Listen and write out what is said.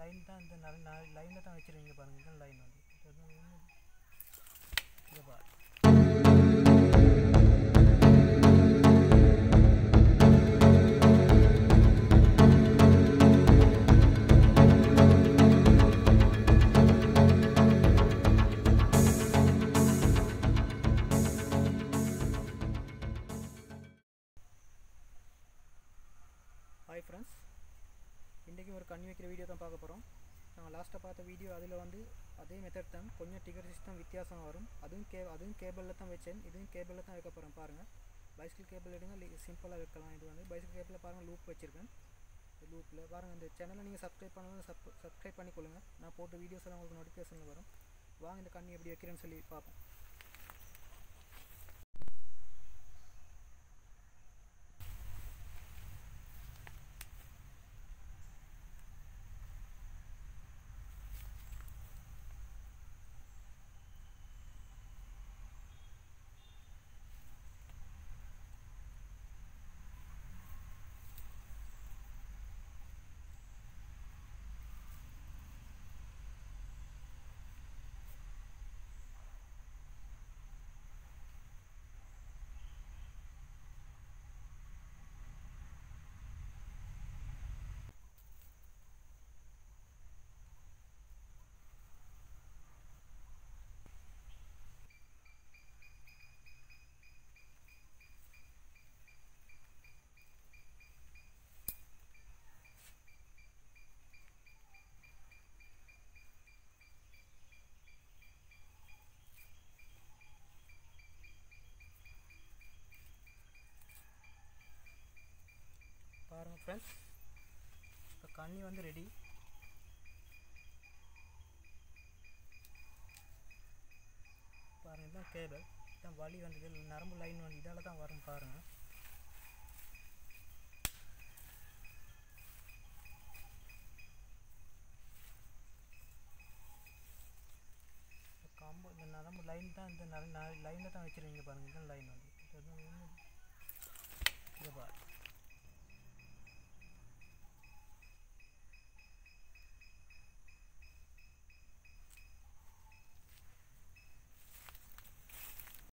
line தான் இந்த லைனில் தான் வச்சுருவீங்க பாருங்கள் இதுதான் லைன் வந்து இது வந்து ஒண்ணு- இதை பாரு ஹாய் ஃப்ரெண்ட்ஸ் இன்றைக்கி ஒரு கண்ணி வைக்கிற வீடியோ தான் பார்க்க போகிறோம் நாங்கள் லாஸ்ட்டாக பார்த்த வீடியோ அதில் வந்து அதே மெத்தட் தான் கொஞ்சம் டிகர் சிஸ்டம் வித்தியாசம் வரும் அதுவும் கே அதுவும் கேபிளில் தான் வச்சேன் இதுவும் கேபிளில் தான் வைக்க போகிறேன் பாருங்கள் பைசிக்கல் கேபிள் எடுங்க சிம்பிளாக வைக்கலாம் இது வந்து பைசிக்கல் கேபிளில் பாருங்கள் லூப் வச்சுருக்கேன் லூப்பில் பாருங்கள் இந்த சேனலை நீங்கள் சப்ஸ்கிரைப் பண்ணலாம் சப் சப்ஸ்கிரைப் பண்ணிக்கொள்ளுங்க நான் போட்ட வீடியோஸ் எல்லாம் உங்களுக்கு நோட்டிஃபிகேஷனில் வரும் வாங்க இந்த கண்ணி எப்படி வைக்கிறேன்னு சொல்லி பார்ப்போம் பாருங்கள் ஃப்ரெண்ட்ஸ் இப்போ கண்ணி வந்து ரெடி பாருங்கள் இதுதான் கேபிள் இதுதான் வழி வந்து இதில் நரம்பு லைன் வந்து இதால் தான் வரும் பாருங்கள் இந்த கம்பு இந்த நரம்பு லைன் தான் இந்த லைனில் தான் வச்சுருவீங்க பாருங்கள் இதுதான் லைன் வந்து இது வந்து ஒண்ணு- இதை பாரு